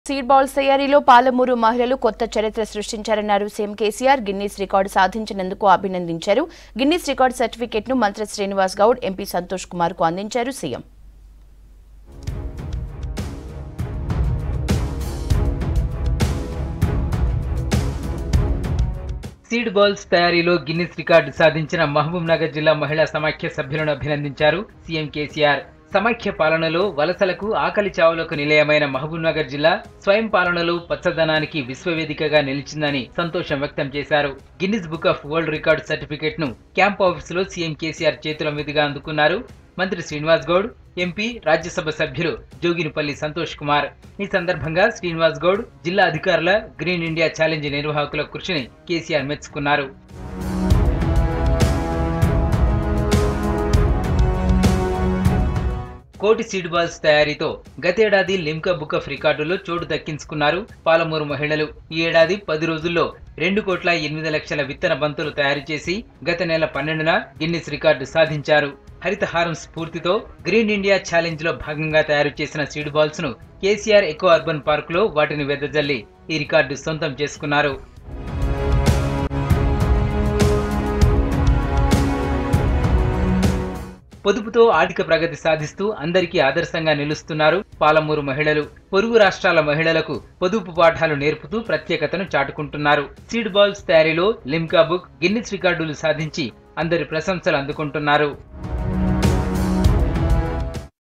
seed balls తయారీలో పాలమూరు మహిళలు కొత్త చరిత్ర సృష్టించారన్నారు సీఎం కేసీఆర్ గిన్నీస్ రికార్డు సాధించినందుకు అభినందించారు గిన్నీస్ రికార్డు సర్టిఫికెట్ను మంత్రి శ్రీనివాస్ గౌడ్ ఎంపీ సంతోష్ కుమార్ కు అందించారు సీఎం సీడ్ బాల్స్ తయారీలో గిన్నిస్ రికార్డు సాధించిన మహబూబ్ నగర్ జిల్లా మహిళా సమాఖ్య సభ్యులను అభినందించారు సీఎం కేసీఆర్ సమైక్య పాలనలో వలసలకు ఆకలి చావులకు నిలయమైన మహబూబ్ నగర్ జిల్లా స్వయం పాలనలో పచ్చదనానికి విశ్వవేదికగా నిలిచిందని సంతోషం వ్యక్తం చేశారు Guinness book of world record certificate ను క్యాంప్ ఆఫీసులో సీఎం కేసీఆర్ చేతుల మీదుగా అందుకున్నారు మంత్రి శ్రీనివాస్ గౌడ్ ఎంపీ రాజ్యసభ సభ్యులు జోగినిపల్లి సంతోష్ కుమార్ ఈ సందర్భంగా శ్రీనివాస్ గౌడ్ జిల్లా అధికారుల గ్రీన్ ఇండియా ఛాలెంజ్ నిర్వాహకుల కృషిని కేసీఆర్ మెచ్చుకున్నారు కోటి సీడ్ బాల్స్ తయారీతో గతేడాది లిమ్కా బుక్ ఆఫ్ రికార్డులో చోటు దక్కించుకున్నారు పాలమూరు మహిళలు ఈ ఏడాది పది రోజుల్లో రెండు కోట్ల ఎనిమిది లక్షల విత్తన బంతులు తయారు చేసి గత నెల పన్నెండున గిన్నిస్ రికార్డు సాధించారు హరితహారం స్ఫూర్తితో గ్రీన్ ఇండియా ఛాలెంజ్ లో భాగంగా తయారు చేసిన సీడ్ బాల్స్ ను కేసీఆర్ ఎకో అర్బన్ పార్క్ లో వాటిని వెదజల్లి ఈ రికార్డు సొంతం చేసుకున్నారు పొదుపుతో ఆర్థిక ప్రగతి సాధిస్తూ అందరికీ ఆదర్శంగా నిలుస్తున్నారు పాలమూరు మహిళలు పొరుగు రాష్ట్రాల మహిళలకు పొదుపు పాఠాలు నేర్పుతూ ప్రత్యేకతను చాటుకుంటున్నారు సీడ్ బాల్స్ తయారీలో లిమ్కా బుక్ గిన్నిస్ రికార్డులు సాధించి అందరి ప్రశంసలు అందుకుంటున్నారు